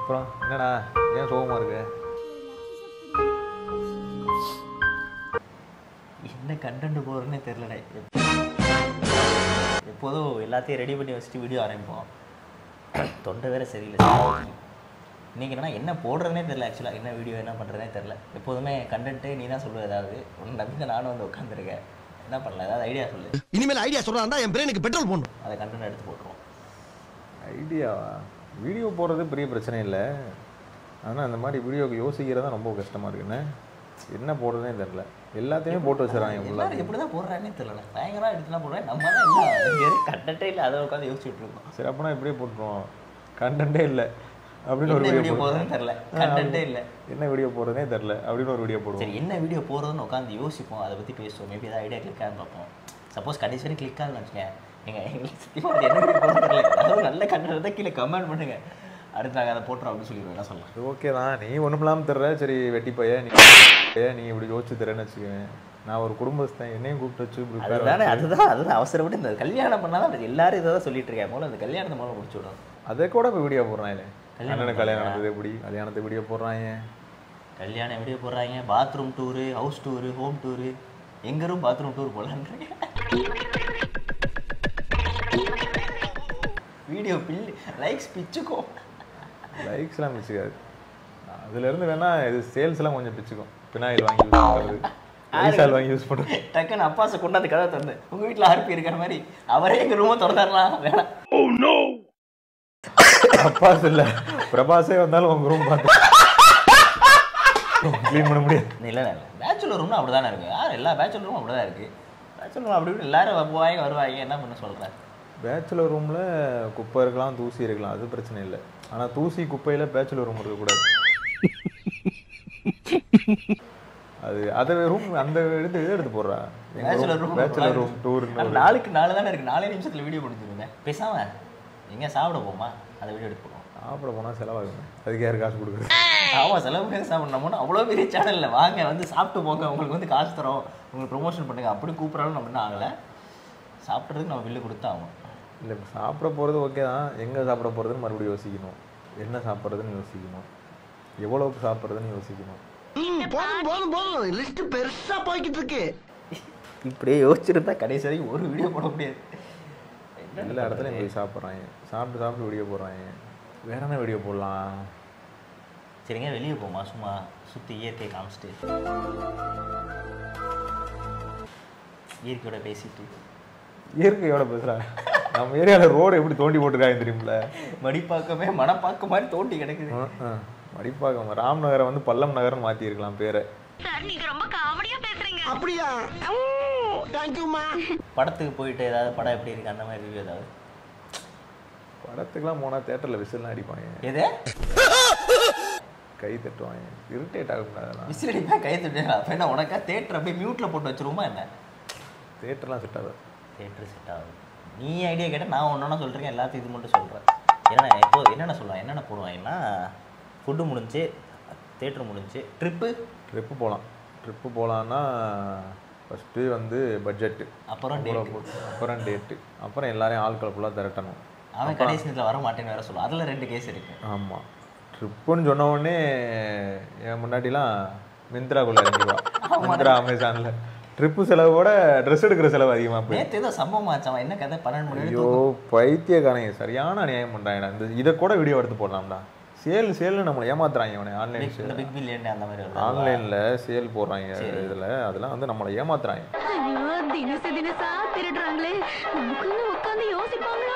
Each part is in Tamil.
அப்புறம் என்னடா ஏன் சோகமாக இருக்கு என்ன கண்டென்ட் போடுறதுனே தெரிலடா எப்போதும் எல்லாத்தையும் ரெடி பண்ணி வச்சுட்டு வீடியோ ஆரம்பிப்போம் தொண்டை வேற சரியில்லை இன்னைக்கு என்னன்னா என்ன போடுறதுனே தெரில ஆக்சுவலாக என்ன வீடியோ என்ன பண்ணுறதுனே தெரில எப்போதுமே கண்டென்ட்டு நீ தான் சொல்லுவ ஏதாவது உன்னை நம்பி தான் நானும் வந்து உட்காந்துருக்கேன் என்ன பண்ணல ஏதாவது ஐடியா சொல்லு இனிமேல் ஐடியா சொல்றாண்டா என் பிரெயினுக்கு பெட்ரோல் போடணும் அதை கண்டென்ட் எடுத்து போட்டுருவோம் ஐடியாவா வீடியோ போடுறது பெரிய பிரச்சனை இல்லை ஆனால் அந்த மாதிரி வீடியோக்கு யோசிக்கிறது தான் ரொம்ப கஷ்டமாக இருக்குண்ணே என்ன போடுறதுனே தெரில எல்லாத்தையுமே போட்டு வச்சுறாங்க எல்லாரும் ஃபுல்லாக எப்படி தான் போடுறானே தெரியல பயங்கரமாக எடுத்துலாம் போடுறேன் நம்ம தான் இன்னும் கண்டென்ட்டே இல்லை அதை உட்காந்து யோசிச்சுட்டு இருக்கோம் சரி அப்போனா இப்படியே போட்டுருவோம் கண்டென்ட்டே இல்லை அப்படின்னு ஒரு என்ன வீடியோ வீடியோ போடுறதுன்னு தெரில கண்டென்ட்டே இல்லை என்ன வீடியோ போடுறதே தெரில அப்படின்னு ஒரு வீடியோ போடுவோம் சரி என்ன வீடியோ போடுறதுன்னு உட்காந்து யோசிப்போம் அதை பற்றி பேசுவோம் மேபி ஏதாவது ஐடியா கிளிக் ஆகும் பார்ப்போம் சப்போஸ் கடைசி வரைக்கும் கிளிக் ஆகுன்னு வச்சுக்கேன் எங்கள் எங்களுக்கு சத்தியமாக அது என்ன வீடியோ போடுறது தெரியல அதாவது நல்ல கண்டென்ட் தான் கீழே கமெண்ட் பண்ணுங்க அடுத்து நாங்கள் அதை போட்டுறோம் அப்படின்னு சொல்லிடுவோம் என்ன சொல்லலாம் அது ஓகே தான் நீ ஒன்றும் இல்லாமல் தர்ற சரி வெட்டி பைய நீ பைய, நீ இப்படி யோசிச்சு தரேன்னு வச்சுக்கவேன் நான் ஒரு குடும்பஸ்தன் என்னையும் கூப்பிட்டு வச்சு இப்படி உட்கார அதுதானே வச்சு- அதுதான் அதுதான் அவசரப்பட்டு இந்த கல்யாணம் பண்ணாதான் அது எல்லாரும் இதை தான் சொல்லிட்டு இருக்காங்க முதல்ல அந்த கல்யாணத்தை முதல்ல முடிச்சு விடும் அதை கூட இப்போ வீடியோ போடுறாங்களே கல்யாணம் அண்ணனுக்கு கல்யாணம் நடந்தது எப்படி கல்யாணத்தை வீடியோ போடுறாங்க கல்யாணம் வீடியோ போடுறாங்க bathroom tour house tour home tour எங்க ரூம் பாத்ரூம் டூர் போலான்றீங்க வீடியோ பில்லு லைக்ஸ் பிச்சுக்கும் லைக்ஸ்லாம் பிச்சுக்காது அதுலேருந்து வேணா இது சேல்ஸ்லாம் கொஞ்சம் பிச்சுக்கும் பினாயில் வாங்கி யூஸ் பண்ணுறது ஐசால் வாங்கி யூஸ் பண்ணுறது டக்குன்னு அப்பாசை கொண்டாந்து கதை தந்து உங்க வீட்டில் ஆர்பி இருக்கிற மாதிரி அவரே எங்க ரூமை திறந்தாரலாம் வேணாம் அப்பாஸ் இல்லை பிரபாஸே வந்தாலும் உங்க ரூம் பார்த்து க்ளீன் பண்ண முடியாது இல்லை இல்லை பேச்சுலர் ரூம்னா அப்படி தானே இருக்கு யார் எல்லா பேச்சுலர் ரூமும் அப்படி தான் இருக்கு பேச்சுலர் ரூம் அப்படி இப்படி எல்லாரும் போவாங்க வருவாங்க என்ன பண்ண சொல்கிறேன் பேச்சுலர் ரூமில் குப்பை இருக்கலாம் தூசி இருக்கலாம் அது பிரச்சனை இல்லை ஆனால் தூசி குப்பையில் பேச்சுலர் ரூம் இருக்கக்கூடாது அது அதை ரூம் அந்த எடுத்து இதை எடுத்து போடுறா bachelor room bachelor room tour நாளுக்கு நாலு தானே இருக்கு நாலே நிமிஷத்துல வீடியோ முடிஞ்சிருந்தேன் பேசாம எங்க சாப்பிட போமா அந்த வீடியோ எடுத்து போடுவோம் சாப்பிட போனால் செலவாகுங்க அதுக்கு யார் காசு கொடுக்குறது ஆமா செலவு பண்ணி சாப்பிடணும்னா அவ்வளோ பெரிய சேனல்ல வாங்க வந்து சாப்பிட்டு போங்க உங்களுக்கு வந்து காசு தரோம் உங்களுக்கு ப்ரொமோஷன் பண்ணுங்க அப்படி கூப்பிட்றாலும் நம்ம என்ன ஆகலை சாப்பிட்றதுக்கு நம்ம பில்லு கொடுத்தாகும் இல்லை இப்போ சாப்பிட போகிறது ஓகே தான் எங்கே சாப்பிட போகிறதுன்னு மறுபடியும் யோசிக்கணும் என்ன சாப்பிட்றதுன்னு யோசிக்கணும் எவ்வளோக்கு சாப்பிட்றதுன்னு யோசிக்கணும் போதும் போதும் போதும் லிஸ்ட் பெருசா போய்கிட்டு இருக்கு இப்படியே யோசிச்சிருந்தா கடைசி வரைக்கும் ஒரு வீடியோ போட முடியாது எல்லா இடத்துலையும் போய் சாப்பிட்றாங்க சாப்பிட்டு சாப்பிட்டு வீடியோ போடுறாங்க வேற என்ன வீடியோ போடலாம் சரிங்க வெளியே போமா சும்மா சுற்றி இயற்கை காமிச்சிட்டு இயற்கையோட பேசிட்டு இயற்கையோட பேசுகிறாங்க நம்ம ஏரியாவில் ரோடு எப்படி தோண்டி போட்டுருக்காங்க தெரியுமில்ல மடிப்பாக்கமே மனப்பாக்க மாதிரி தோண்டி கிடக்குது மடிப்பாக்கம் ராம் நகரை வந்து பல்லம் நகர்னு மாற்றிருக்கலாம் பேரை சார் நீங்க ரொம்ப காமெடியா பேசுறீங்க அப்படியா தேங்க்யூமா படத்துக்கு போயிட்டு ஏதாவது படம் எப்படி இருக்கு அந்த மாதிரி ரிவ்யூ ஏதாவது படத்துக்குலாம் போனால் தேட்டரில் விசில்லாம் அடிப்பாங்க எது கை தட்டுவாங்க இரிட்டேட் ஆகக்கூடாது அதெல்லாம் விசில் அடிப்பா கை தட்டு அப்போ என்ன உனக்கா தேட்டர் அப்படியே மியூட்ல போட்டு வச்சிருவோமா என்ன தேட்டர்லாம் செட் ஆகாது தேட்டர் செட் ஆகுது நீ ஐடியா கேட்டால் நான் ஒன்றா சொல்கிறேன் எல்லாத்தையும் இது மட்டும் சொல்கிறேன் ஏன்னா இப்போ என்னென்ன சொல்லுவேன் என்னென்ன போடுவாங்கன்னா ஃபுட்டு முடிஞ்சு தேட்டர் முடிஞ்சு ட்ரிப்பு ட்ரிப்பு போகலாம் ட்ரிப்பு போகலான்னா ஃபஸ்ட்டு வந்து பட்ஜெட்டு அப்புறம் date. அப்புறம் டேட்டு அப்புறம் எல்லாரையும் ஆட்களை ஃபுல்லாக திரட்டணும் அவன் கடைசி நேரத்தில் வர மாட்டேன்னு வேற சொல்லுவான் அதில் ரெண்டு கேஸ் இருக்கு ஆமாம் ட்ரிப்புன்னு சொன்ன உடனே என் முன்னாடிலாம் மிந்த்ராக்குள்ள இறங்கிடுவான் மிந்த்ரா அமேசானில் ட்ரிப்பு செலவோட ட்ரெஸ் எடுக்கிற செலவு அதிகமாக போய் நேற்று ஏதோ சம்பவம் ஆச்சு அவன் என்ன கதை பன்னெண்டு மணி ஐயோ வரைக்கும் பைத்தியக்காரங்க சரியான அநியாயம் பண்ணுறாங்கடா இந்த இதை கூட வீடியோ எடுத்து போடலாம்டா சேல் சேல்னு நம்மளை ஏமாத்துறாங்க அவனை ஆன்லைன் இந்த சேல் பிக் பில்லியன் அந்த மாதிரி வருது ஆன்லைனில் சேல் போடுறாங்க இதில் அதெல்லாம் வந்து நம்மளை ஏமாத்துறாங்க ஐயோ தினசு தினசா திருடுறாங்களே நமக்குன்னு உட்காந்து யோசிப்பாங்களோ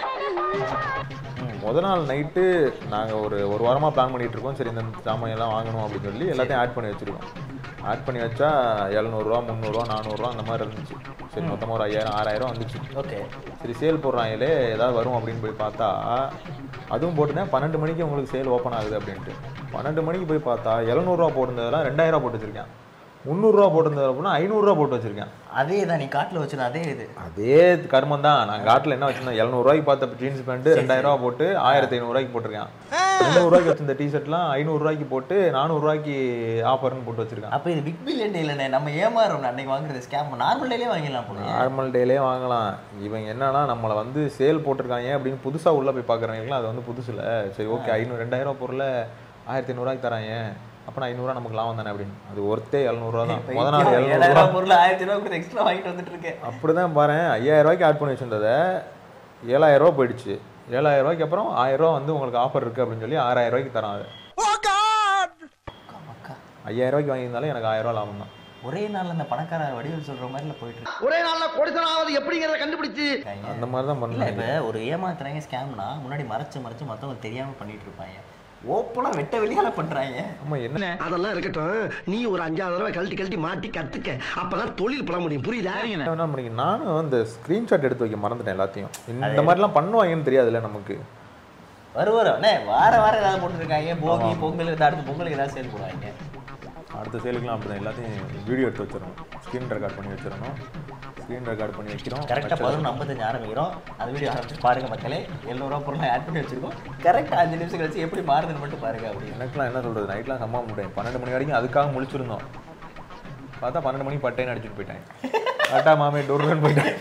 முத நாள் நைட்டு நாங்கள் ஒரு ஒரு வாரமாக பிளான் பண்ணிட்டு இருக்கோம் சரி இந்த சாமான் எல்லாம் வாங்கணும் அப்படின்னு சொல்லி எல்லாத்தையும் ஆட் பண்ணி வச்சுருக்கோம் ஆட் பண்ணி வச்சா எழுநூறுவா முந்நூறுரூவா நானூறுரூவா அந்த மாதிரி இருந்துச்சு சரி மொத்தமாக ஒரு ஐயாயிரம் ஆறாயிரம் வந்துச்சு ஓகே சரி சேல் போடுறாங்களே ஏதாவது வரும் அப்படின்னு போய் பார்த்தா அதுவும் போட்டுனேன் பன்னெண்டு மணிக்கு உங்களுக்கு சேல் ஓப்பன் ஆகுது அப்படின்ட்டு பன்னெண்டு மணிக்கு போய் பார்த்தா எழுநூறுவா போட்டிருந்ததெல்லாம் ரெண்டாயிரம் போட்டு வச்சிருக்கேன் முந்நூறுரூவா போட்டிருந்தது அப்படின்னா ஐநூறுரூவா போட்டு வச்சிருக்கேன் அதே தான் நீ காட்டில் வச்சிருந்த அதே இது அதே கர்மம் தான் நான் காட்டில் என்ன வச்சிருந்தேன் எழுநூறுவாய்க்கு பார்த்த ஜீன்ஸ் பேண்ட் ரெண்டாயிரம் ரூபா போட்டு ஆயிரத்தி ஐநூறுரூவாய்க்கு போட்டிருக்கேன் ரெண்டாயிரம் ரூபாய்க்கு வச்சிருந்த டிஷர்ட்லாம் ஐநூறுரூவாய்க்கு போட்டு நானூறுரூவாய்க்கு ஆஃபர்னு போட்டு வச்சிருக்கேன் அப்போ இது பிக் பில்லியன் டேலண்ணே நம்ம ஏமாறோம் அன்னைக்கு வாங்குறது ஸ்கேம் நார்மல் டேலே வாங்கிடலாம் போல நார்மல் டேலே வாங்கலாம் இவங்க என்னன்னா நம்மளை வந்து சேல் போட்டிருக்காங்க அப்படின்னு புதுசாக உள்ளே போய் பார்க்குறவங்களுக்குலாம் அது வந்து புதுசு இல்லை சரி ஓகே ஐநூறு ரெண்டாயிரம் பொருளை ஆயிரத்தி ஐநூறுரூவாய்க்கு தராங்க அப்போ நான் ஐநூறுரூவா நமக்கு லாபம் தானே அப்படின்னு அது ஒருத்தே எழுநூறுவா தான் முத நாள் எழுநூறுவா ஏழாயிரம் பொருள் ஆயிரத்தி ரூபா கொடுத்து எக்ஸ்ட்ரா வாங்கிட்டு வந்துட்டு இருக்கேன் அப்படி தான் பாரு ஐயாயிரம் ரூபாய்க்கு ஆட் பண்ணி வச்சிருந்ததை ஏழாயிரம் ரூபா போயிடுச்சு ஏழாயிரம் ரூபாய்க்கு அப்புறம் ஆயிரம் ரூபா வந்து உங்களுக்கு ஆஃபர் இருக்குது அப்படின்னு சொல்லி ஆறாயிரம் ரூபாய்க்கு தரான் அது அக்கா ஐயாயிரம் ரூபாய்க்கு வாங்கியிருந்தாலும் எனக்கு ஆயிரம் ரூபா லாபம் தான் ஒரே நாள் அந்த பணக்கார வடிவில் சொல்ற மாதிரில போயிட்டு இருக்கு ஒரே நாள்ல கோடிசனாவது எப்படிங்கிறத கண்டுபிடிச்சு அந்த மாதிரி தான் இல்ல பண்ணல இப்ப ஒரு ஏமாத்துறாங்க ஸ்கேம்னா முன்னாடி மறைச்சு மறைச்சு மத்தவங்க தெரியாம பண்ணிட்டு இருப்பாங்க ஓப்பனா வெட்ட வெளியால பண்றாங்க ஆமாம் என்ன அதெல்லாம் இருக்கட்டும் நீ ஒரு அஞ்சாறு தடவை கழட்டி கழட்டி மாட்டி கத்துக்க அப்பதான் தொழில் பண்ண முடியும் புரியுதா என்ன பண்ணி நானும் அந்த ஸ்க்ரீன்ஷாட் எடுத்து வைக்க மறந்துட்டேன் எல்லாத்தையும் இந்த மாதிரிலாம் பண்ணுவாங்கன்னு தெரியாதுல்ல நமக்கு வருவார் அண்ணே வார வாரம் ஏதாவது போட்டுருக்காங்க போகி பொங்கல் இந்த அடுத்த பொங்கலுக்கு ஏதாவது சேர்த்து போடுவாங்க அடுத்த சேலுக்குலாம் அப்படி தான் எல்லாத்தையும் வீடியோ எடுத்து வச்சிடணும் ஸ்க்ரீன் ரெக்கார்ட் பண்ணி வச்சிடணும் ஸ்க்ரீன் ரெக்கார்ட் பண்ணி வைக்கிறோம் கரெக்டாக பதினொன்று ஐம்பத்தஞ்சு ஆரம்பிக்கிறோம் அந்த வீடியோ ஆரம்பிச்சு பாருங்க மக்களே எழுநூறுவா பொருளை ஆட் பண்ணி வச்சிருக்கோம் கரெக்டாக அஞ்சு நிமிஷம் கழிச்சு எப்படி மாறுதுன்னு மட்டும் பாருங்க அப்படின்னு எனக்குலாம் என்ன சொல்கிறது நைட்லாம் சம்பவம் முடியும் பன்னெண்டு மணி வரைக்கும் அதுக்காக முழிச்சிருந்தோம் பார்த்தா பன்னெண்டு மணி பட்டைன்னு அடிச்சுட்டு போயிட்டேன் டாட்டா மாமே டொருன்னு போயிட்டேன்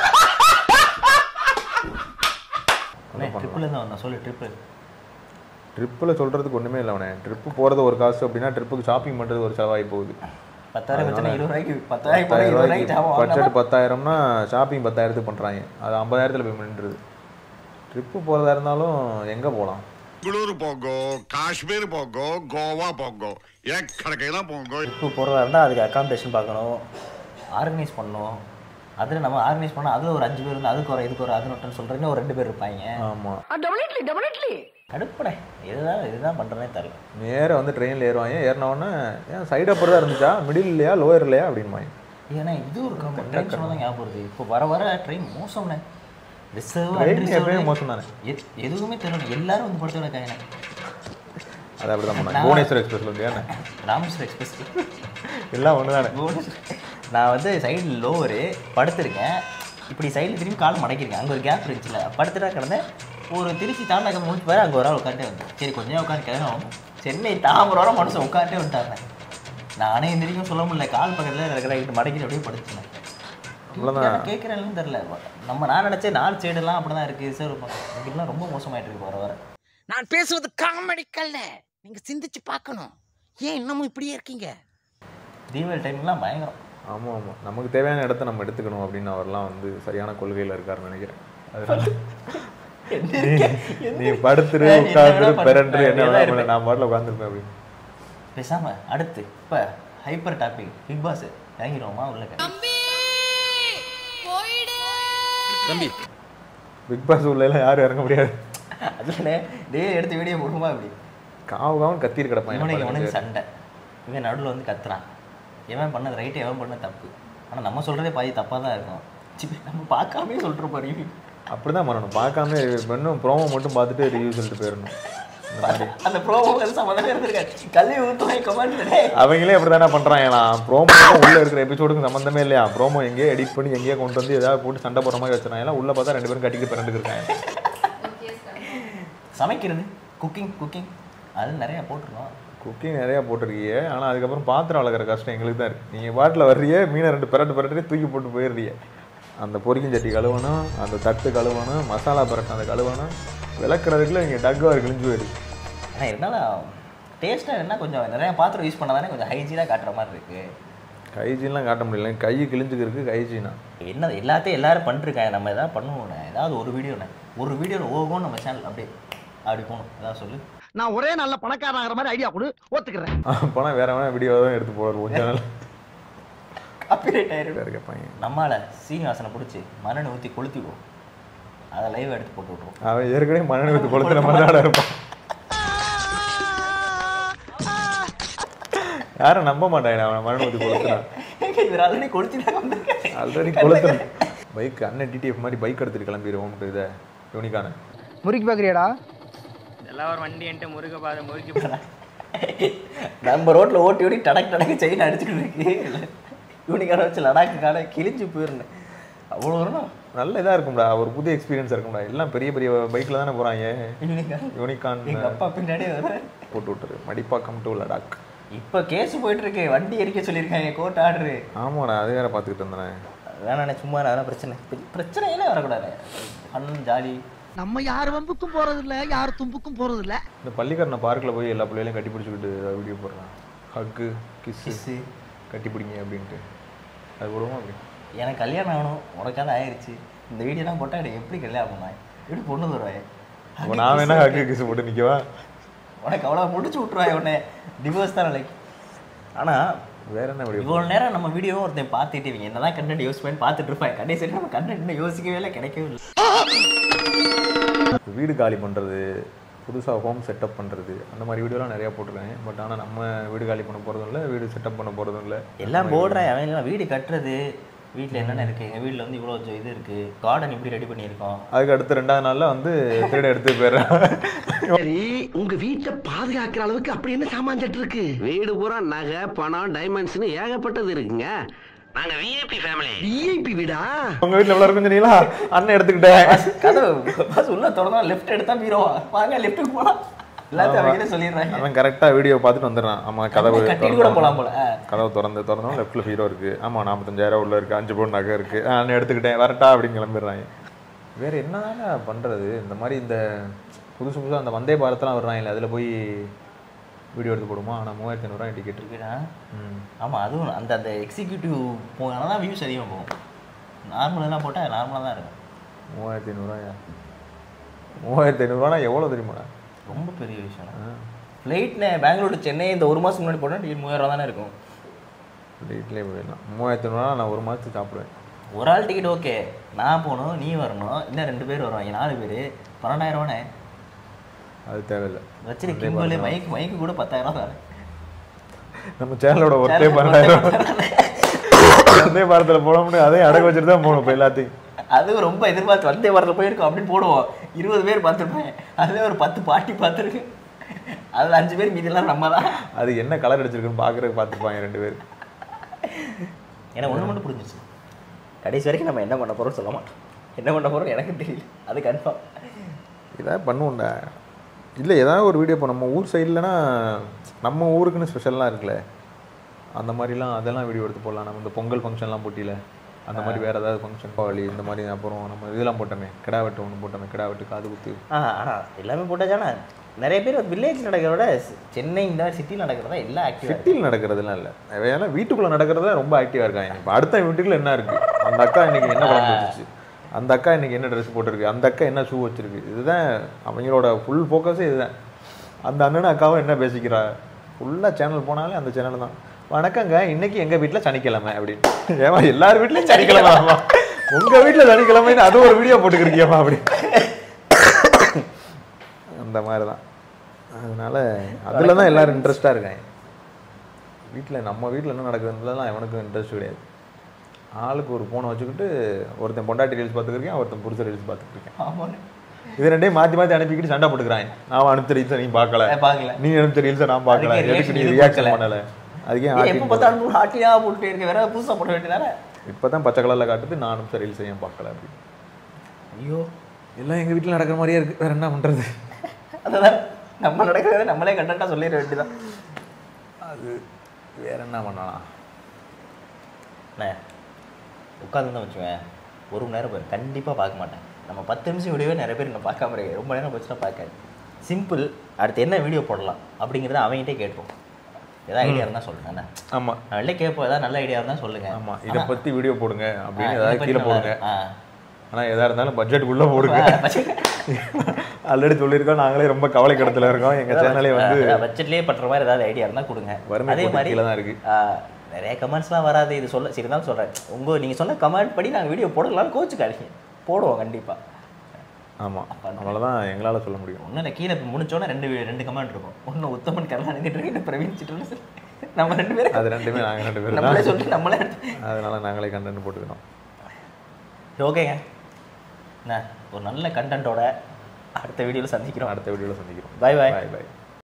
ட்ரிப்பில் தான் வந்தோம் சொல்லு ட்ரிப்பு ட்ரிப்பில் சொல்கிறதுக்கு ஒன்றுமே இல்லை அவனே ட்ரிப்பு போகிறது ஒரு காசு அப்படின்னா ட்ரிப்புக்கு ஷாப்பிங் பண்ணுறது ஒரு செலவாகி போகுது பத்தாயிரம் பிரச்சனை இருபது ரூபாய்க்கு பத்தாயிரம் போனால் இருபது ரூபாய்க்கு ஜாமான் வாங்கினா பட்ஜெட் பத்தாயிரம்னா ஷாப்பிங் பத்தாயிரத்துக்கு பண்ணுறாங்க அது ஐம்பதாயிரத்தில் போய் நின்றுது ட்ரிப்பு போகிறதா இருந்தாலும் எங்கே போகலாம் ಬೆಂಗಳೂರು ಹೋಗೋ ಕಾಶ್ಮೀರ್ ಹೋಗೋ ಗೋವಾ ಹೋಗೋ ಎಕ್ಕಡಕೈலாம் போங்கோ ட்ரிப்பு போகிறதா இருந்தால் அதுக்கு அக்காமடேஷன் பார்க்கணும் ஆர்கனைஸ் பண்ணணும் அதில் நம்ம ஆர்கனைஸ் பண்ணால் அதில் ஒரு அஞ்சு பேர் இருந்து அதுக்கு ஒரு இதுக்கு ஒரு அது நோட்டுன்னு சொல்கிறீங்க ஒரு ரெண்டு பேர் இருப்பாங்க ஆமாம் டெபினெட்லி டெபினெட்லி கடுப்படை இதுதான் இதுதான் பண்ணுறதே தெரியல நேராக வந்து ட்ரெயினில் ஏறுவாங்க ஏறினவுடனே ஏன் சைடு அப்பர் தான் இருந்துச்சா மிடில் இல்லையா லோயர் இல்லையா அப்படின்பாங்க ஏன்னா இது ஒரு ட்ரெயின் சொன்னால் தான் ஞாபகம் வருது இப்போ வர வர ட்ரெயின் மோசம்ண்ணே ரிசர்வ் ட்ரெயின் எப்பயுமே மோசம் தானே எதுவுமே தெரியல எல்லாரும் வந்து படுத்து கிடக்காங்க அது அப்படி தான் பண்ணாங்க புவனேஸ்வர் எக்ஸ்பிரஸில் வந்து ஏன்னா ராமேஸ்வரம் எக்ஸ்பிரஸ் எல்லாம் ஒன்று தானே நான் வந்து சைடில் லோவரு படுத்திருக்கேன் இப்படி சைடில் திரும்பி கால் மடக்கிருக்கேன் அங்கே ஒரு கேப் இருந்துச்சுல படுத்துட்டா கிடந்தேன் ஒரு திருச்சி தாண்டாக்க முடிச்சு பாரு அங்கே ஒரு ஆள் உட்காந்துட்டே வந்து சரி கொஞ்ச நேரம் உட்காந்து கிளம்பும் சென்னை தாம்பரம் மனுஷன் உட்காந்துட்டே விட்டாங்க நானே எந்திரிக்கும் சொல்ல முடியல கால் பக்கத்தில் இருக்கிற கிட்ட மடக்கிட்டு அப்படியே படுத்துனேன் அவ்வளோதான் கேட்குறேன்னு தெரில நம்ம நான் நினச்சேன் நாலு சைடெல்லாம் அப்படி தான் இருக்குது ரிசர்வ் இங்கெல்லாம் ரொம்ப மோசமாயிட்டு இருக்கு வர வர நான் பேசுவது காமெடிக்கல்ல நீங்க சிந்திச்சு பார்க்கணும் ஏன் இன்னமும் இப்படியே இருக்கீங்க தீபாவளி டைம்லாம் பயங்கரம் ஆமாம் ஆமாம் நமக்கு தேவையான இடத்த நம்ம எடுத்துக்கணும் அப்படின்னு அவர்லாம் வந்து சரியான கொள்கையில் இருக்காருன்னு நினைக்கிறேன் அதனால நீ படுத்துரு என்ன உட்காந்துரு வேணா பெரண்டு பண்ணு. என்ன நான் வேணா இருப்பேன். பண்ணு, நான் பாட்டில் உட்காந்துருப்பேன் அப்படின்னு பேசாமல் அடுத்து இப்போ ஹைப்பர் டாபிக் பிக் பாஸ் இறங்கிடுவோமா உள்ள பிக் பாஸ் உள்ள எல்லாம் யாரும் இறங்க முடியாது அதில் டெய்லி எடுத்து வீடியோ போடுமா இப்படி காவு காவன் கத்திட்டு கிடப்பான் இவனுக்கு என்ன இவனுக்கு பண்ணுறது? சண்டை இவன் நடுவில் வந்து கத்துறான் எவன் பண்ணது ரைட்டு எவன் பண்ணது தப்பு ஆனால் நம்ம சொல்கிறதே பாதி தப்பாக தான் இருக்கும் சி, நம்ம பார்க்காமே சொல்கிறோம் பாரு அப்படிதான் பண்ணணும் பார்க்காம இன்னும் ப்ரோமோ மட்டும் பார்த்துட்டு ரிவ்யூ சொல்லிட்டு போயிடணும் இந்த மாதிரி அந்த ப்ரோமோ சம்மந்தமே இருந்திருக்காரு கல்வி ஊற்றுவாங்க கமெண்ட்ல அவங்களே அப்படி தானே பண்ணுறாங்களா ப்ரோமோ உள்ள இருக்கிற எபிசோடுக்கு சம்மந்தமே இல்லையா ப்ரோமோ எங்கேயோ எடிட் பண்ணி எங்கேயோ கொண்டு வந்து ஏதாவது போட்டு சண்டை போடுற மாதிரி வச்சிருக்காங்க உள்ள பார்த்தா ரெண்டு பேரும் கட்டிட்டு பிறண்டு இருக்காங்க சமைக்கிறது குக்கிங் குக்கிங் அது நிறையா போட்டிருக்கோம் குக்கிங் நிறையா போட்டிருக்கீங்க ஆனால் அதுக்கப்புறம் பாத்திரம் வளர்க்குற கஷ்டம் எங்களுக்கு தான் இருக்குது நீங்கள் பாட்டில் வர்றியே மீனை ரெண்டு பிரட்டு பிரட்டு தூக்கி போட்டு போயிடுறீங்க அந்த பொரிக்கும் சட்டி கழுவணும் அந்த தட்டு கழுவணும் மசாலா பரட்டு அந்த கழுவணும் விளக்குறதுக்குள்ள இங்கே டக்குவார் கிழிஞ்சு போயிடுது ஆனால் இருந்தாலும் டேஸ்ட்டாக என்ன கொஞ்சம் நிறையா பாத்திரம் யூஸ் பண்ணாதானே கொஞ்சம் ஹைஜீனாக காட்டுற மாதிரி இருக்குது கைஜீன்லாம் காட்ட முடியல கை கிழிஞ்சுக்கிறதுக்கு கைஜீனா என்ன எல்லாத்தையும் எல்லாரும் பண்ணிருக்காங்க நம்ம எதாவது பண்ணுவோண்ணே ஏதாவது ஒரு வீடியோண்ணே ஒரு வீடியோவில் ஓகோன்னு நம்ம சேனல் அப்படியே அப்படி போகணும் ஏதாவது சொல்லு நான் ஒரே நல்ல பணக்காரன் ஆகிற மாதிரி ஐடியா கொடு ஒத்துக்கிறேன் அப்போனா வேற வேணா வீடியோ தான் எடுத்து போடுறது கொஞ்ச நாள் காப்பிரைட் ஆயிரும் வேறு கேட்பாங்க நம்மால சீனிவாசனை பிடிச்சி மண்ணெண்ணை ஊற்றி கொளுத்திடுவோம் அதை லைவ் எடுத்து போட்டு விட்ருவோம் அவன் ஏற்கனவே மண்ணெண்ணெய் ஊற்றி கொளுத்துற மாதிரி தான் இருப்பான் யாரும் நம்ப மாட்டாங்க அவனை மண்ணெண்ணெய் ஊற்றி கொளுத்துறான் இவர் ஆல்ரெடி கொளுத்திட்டாங்க வந்திருக்காரு ஆல்ரெடி கொளுத்துறான் பைக் அண்ணன் டிடிஎஃப் மாதிரி பைக் எடுத்துட்டு கிளம்பிடுவோம்ட்டு இதை யூனிக்கான முறுக்கி பார்க்குறியாடா இதெல்லாம் ஒரு வண்டி என்கிட்ட முருக பாதை முறுக்கி நம்ம ரோட்ல ஓட்டி ஓடி டடக் டடக்கு செயின் அடிச்சுக்கிட்டு இருக்கு யூனிக்கான வச்சு லடாக்கு கால கிழிஞ்சு போயிருந்தேன் அவ்வளோ வரும் நல்ல இதா இருக்கும்டா ஒரு புது எக்ஸ்பீரியன்ஸ் இருக்கும்டா எல்லாம் பெரிய பெரிய பைக்ல தானே போறாங்க யூனிக்கான யூனிகான் எங்க அப்பா பின்னாடியே வர போட்டு விட்டுரு மடிப்பாக்கம் டு லடாக் இப்போ கேஸ் போயிட்டு இருக்கு வண்டி எரிக்க சொல்லியிருக்காங்க கோர்ட் ஆர்டரு ஆமாடா அது வேற பார்த்துக்கிட்டு இருந்தேன் வேணாண்ணே சும்மா அதெல்லாம் பிரச்சனை பெரிய பிரச்சனையே வரக்கூடாது ஃபன் ஜாலி நம்ம யார் வம்புக்கும் போறது இல்ல யார் தும்புக்கும் போறது இல்ல இந்த பள்ளிக்கரணை பார்க்கில் போய் எல்லா பிள்ளைகளையும் கட்டி பிடிச்சிக்கிட்டு வீடியோ போடுறான் ஹக்கு கிஸ்ஸு கிஸ்ஸு கட்டி பிடிங்க அப்படின்ட்டு அது போடுவோம் அப்படி எனக்கு கல்யாணம் ஆகணும் உனக்காவது ஆயிடுச்சு இந்த வீடியோலாம் போட்டால் எனக்கு எப்படி கல்யாணம் பண்ணாய் எப்படி பொண்ணு தருவாய் அப்போ நான் வேணா ஹக்கு கிஸ் போட்டு நிற்கவா உனக்கு அவ்வளோ முடிச்சு விட்ருவாய் உடனே டிவோர்ஸ் தான் நாளைக்கு ஆனால் வேற என்ன வீடியோ இவ்வளோ நேரம் நம்ம வீடியோ ஒருத்தன் பார்த்துட்டு இவங்க என்னதான் கண்டென்ட் யூஸ் பண்ணி பார்த்துட்டு இருப்பாங்க கடைசி நம்ம கண்டென்ட் இன்னும் யோசிக்கவே இல்லை கிடைக்கவே இல்லை வீடு காலி பண்ணுறது புதுசாக ஹோம் செட்டப் பண்ணுறது அந்த மாதிரி வீடியோலாம் நிறையா போட்டிருக்கேன் பட் ஆனால் நம்ம வீடு காலி பண்ண போகிறதும் இல்லை வீடு செட்டப் பண்ண போகிறதும் இல்லை எல்லாம் போடுறேன் அவன் எல்லாம் வீடு கட்டுறது வீட்டில் என்னென்ன இருக்குது எங்கள் வீட்டில் வந்து இவ்வளோ இது இருக்குது கார்டன் இப்படி ரெடி பண்ணியிருக்கோம் அதுக்கு அடுத்து ரெண்டாவது நாளில் வந்து திருட எடுத்து போயிடுறேன் சரி உங்க வீட்டை பாதுகாக்கிற அளவுக்கு அப்படி என்ன சாமான் செட்டு இருக்கு வீடு பூரா நகை பணம் டைமண்ட்ஸ்னு ஏகப்பட்டது இருக்குங்க நாங்க விஐபி ஃபேமிலி விஐபி வீடா உங்கள் வீட்டில் எவ்வளோ இருக்கும் சொன்னீங்களா அண்ணன் எடுத்துக்கிட்டேன் கதவு பஸ் உள்ள திறந்தா லெஃப்ட் எடுத்தா பீரோவா வாங்க லெஃப்ட்டுக்கு போகலாம் எல்லாத்தையும் அவங்க சொல்லிடுறாங்க அவன் கரெக்டாக வீடியோ பார்த்துட்டு வந்துடுறான் ஆமாம் கதவு கட்டிட்டு கூட போலாம் போல ஆ. கதவு திறந்து திறந்தோம் லெஃப்ட்டில் ஹீரோ இருக்குது ஆமாம் நாற்பத்தஞ்சாயிரம் உள்ள இருக்குது அஞ்சு பவுன் நகை இருக்குது நான் எடுத்துக்கிட்டேன் வரட்டா அப்படின்னு கிளம்பிடுறாங்க வேறு என்னதானே பண்ணுறது இந்த மாதிரி இந்த புதுசு புதுசாக அந்த வந்தே பாரத்லாம் வர்றாங்க அதில் போய் வீடியோ எடுத்து போடுமா ஆனால் மூவாயிரத்தி ஐநூறுரூவா டிக்கெட் இருக்கு இருக்குடா ம் ஆமாம் அதுவும் அந்த அந்த எக்ஸிக்யூட்டிவ் போனால தான் வியூஸ் அதிகமாக போகும் நார்மலெல்லாம் போட்டால் நார்மலாக தான் இருக்கும் மூவாயிரத்தி ஐநூறுரூவாயா மூவாயிரத்தி ஐநூறுரூவானா எவ்வளோ தெரியுமாடா ரொம்ப பெரிய விஷயம் ஃப்ளைட்னு பெங்களூர் டு சென்னை இந்த ஒரு மாதம் முன்னாடி போனால் டிக்கெட் மூவாயிரம் தானே இருக்கும் வீட்டிலே போயிடலாம் மூவாயிரத்தி ஐநூறுரூவா நான் ஒரு மாதத்துக்கு சாப்பிடுவேன் ஒரு ஆள் டிக்கெட் ஓகே நான் போகணும் நீ வரணும் இன்னும் ரெண்டு பேர் வருவாங்க நாலு பேர் பன்னெண்டாயிரம் ரூபானே அது தேவையில்லை வச்சிரு கிம்பல் மைக் மைக்கு கூட பத்தாயிரம் தான் நம்ம சேனலோட ஒர்த்தே பன்னெண்டாயிரம் வந்தே பாரத்தில் போட முடியும் அதே அடகு வச்சுட்டு தான் போகணும் இப்போ எல்லாத்தையும் அதுவும் ரொம்ப எதிர்பார்த்து வந்தே வரல போயிருக்கோம் அப்படின்னு போடுவோம் இருபது பேர் பார்த்துருப்பேன் அதுவே ஒரு பத்து பாட்டி பார்த்துருக்கு அதில் அஞ்சு பேர் மீதியெல்லாம் நம்ம தான் அது என்ன கலர் அடிச்சிருக்குன்னு பார்க்குறதுக்கு பார்த்துருப்பாங்க ரெண்டு பேர் எனக்கு ஒன்று மட்டும் புரிஞ்சிச்சு கடைசி வரைக்கும் நம்ம என்ன பண்ண போகிறோம்னு சொல்ல மாட்டோம் என்ன பண்ண போகிறோம் எனக்கு தெரியல அது கன்ஃபார்ம் ஏதாவது பண்ணுவோம்டா இல்லை ஏதாவது ஒரு வீடியோ இப்போ நம்ம ஊர் சைட்லனா நம்ம ஊருக்குன்னு ஸ்பெஷல்லாம் இருக்குல்ல அந்த மாதிரிலாம் அதெல்லாம் வீடியோ எடுத்து போடலாம் நம்ம இந்த பொங்கல் ஃபங்க்ஷன்லாம் போட்டியில அந்த மாதிரி வேறு ஏதாவது ஃபங்க்ஷன் தீபாவளி இந்த மாதிரி அப்புறம் நம்ம இதெல்லாம் போட்டோமே கிடா வெட்டு ஒன்று போட்டோமே கிடா வெட்டு காது குத்து ஆ ஆனால் எல்லாமே போட்டாச்சானா நிறைய பேர் வில்லேஜ் நடக்கிறத விட சென்னை இந்த மாதிரி சிட்டியில் நடக்கிறதா எல்லாம் ஆக்டிவாக சிட்டியில் நடக்கிறதுலாம் இல்லை ஏன்னா வீட்டுக்குள்ளே நடக்கிறதுல ரொம்ப ஆக்டிவாக இருக்காங்க இப்போ அடுத்த வீட்டுக்குள்ள என்ன இருக்குது அந்த அக்கா இன்னைக்கு என்ன குழம்பு வச்சுச்சு அந்த அக்கா இன்னைக்கு என்ன ட்ரெஸ் போட்டிருக்கு அந்த அக்கா என்ன ஷூ வச்சிருக்கு இதுதான் அவங்களோட ஃபுல் ஃபோக்கஸே இதுதான் அந்த அண்ணனும் அக்காவும் என்ன பேசிக்கிறா ஃபுல்லாக சேனல் போனாலே அந்த சேனல் தான் வணக்கங்க இன்னைக்கு எங்கள் வீட்டில் சனிக்கிழமை அப்படின்னு ஏமா எல்லார் வீட்லேயும் சனிக்கிழமை ஆமா உங்கள் வீட்டில் சனிக்கிழமைன்னு அது ஒரு வீடியோ போட்டுக்கிருக்கியம்மா அப்படி அந்த மாதிரி தான் அதனால அதில் தான் எல்லாரும் இன்ட்ரெஸ்டாக இருக்காங்க வீட்டில் நம்ம வீட்டில் என்ன நடக்குதுன்றதுலாம் எவனுக்கும் இன்ட்ரெஸ்ட் கிடையாது ஆளுக்கு ஒரு ஃபோனை வச்சுக்கிட்டு ஒருத்தன் பொண்டாட்டி ரீல்ஸ் பார்த்துக்கிருக்கேன் ஒருத்தன் புருஷ ரீல்ஸ் பார்த்துக்கிருக்கேன் ஆமாம் இது ரெண்டையும் மாற்றி மாற்றி அனுப்பிக்கிட்டு சண்டை போட்டுக்கிறாங்க நான் அனுப்பிச்ச ரீல்ஸை நீ பார்க்கல பார்க்கல நீ அனுப்பிச்ச ரீல்ஸை நான் பார்க்கல அதுக்கு எதுக்கு நீ reaction இது ரியாக்ஷன் கொடுக்கல. பண்ணலை அதுக்கே எப்போ ஆட்டின்னு பார்த்தாலும் ஹாட்டியாக போட்டுட்டே இருக்க வேற புதுசாக போட வேண்டியதானே இப்போ தான் பச்சை கலரில் காட்டுது நான் அனுப்பிச்ச ரீல்ஸ் ஏன் பார்க்கல அப்படின்னு ஐயோ எல்லாம் எங்கள் வீட்டில் நடக்கிற மாதிரியே இருக்குது வேற என்ன பண்ணுறது அதுதான் நம்ம நடக்கிறத நம்மளே கண்டென்ட்டாக சொல்லிட வேண்டியதான் அது வேற என்ன பண்ணலாம் அண்ணே உட்காந்துருந்தா வச்சுவேன் ஒரு மணி நேரம் போய் கண்டிப்பாக பார்க்க மாட்டேன் நம்ம பத்து நிமிஷம் வீடியோவே நிறைய பேர் இன்னும் பார்க்காம இருக்கு ரொம்ப நேரம் போச்சுன்னா பார்க்காது சிம்பிள் அடுத்து என்ன வீடியோ போடலாம் அப்படிங்கிறத அவங்ககிட்டே கேட்போம் ஏதாவது ஐடியா இருந்தால் சொல்லுங்க அண்ணா ஆமாம் நான் வெளில கேட்போம் ஏதாவது நல்ல ஐடியா இருந்தால் சொல்லுங்க ஆமாம் இதை பற்றி வீடியோ போடுங்க ஆ, அப்படின்னு இதை ஏதாவது பத்தி கீழே நல்லா போடுங்க இருக்கு. ஆ. ஆனால் எதாக இருந்தாலும் பட்ஜெட்டுக்குள்ளே போடுங்க ஆ, budget- ஆல்ரெடி சொல்லியிருக்கோம் நாங்களே ரொம்ப கவலை கடத்துல இருக்கோம் எங்கள் சேனலே வந்து அதான் பட்ஜெட்லேயே பண்ற மாதிரி ஏதாவது ஐடியா இருந்தால் கொடுங்க வறுமை அதே கோட்டுக்கு மாதிரி கீழே தான் இருக்கு. ஆ, நிறைய கமெண்ட்ஸ்லாம் வராது இது சொல்ல சரி தான் சொல்கிறேன் உங்கள் நீங்கள் சொன்ன கமெண்ட் படி நாங்கள் வீடியோ போடலாம்னு கோச்சுக்காதீங்க போடுவோம் கண்டிப்பாக ஆமாம் அவ்வளோதான் எங்களால் சொல்ல முடியும் ஒன்றும் இல்லை கீழே இப்போ முடிச்சோன்னே ரெண்டு வி- ரெண்டு கமெண்ட் இருக்கும் ஒன்று உத்தமன் கருணாநிதி இருக்கு இன்னும் பிரவீன் சிட்டு நம்ம ரெண்டு பேரும் அது ரெண்டுமே நாங்கள் ரெண்டு பேரும் நம்மளே தான் சொல்லிட்டு நம்மளே எடுத்து அதனால நாங்களே கண்டென்ட் போட்டுக்கிறோம் ஓகேங்க என்ன ஒரு நல்ல கண்டென்ட்டோட அடுத்த வீடியோவில் சந்திக்கிறோம் அடுத்த வீடியோவில் சந்திக்கிறோம் Bye bye. பாய் பாய்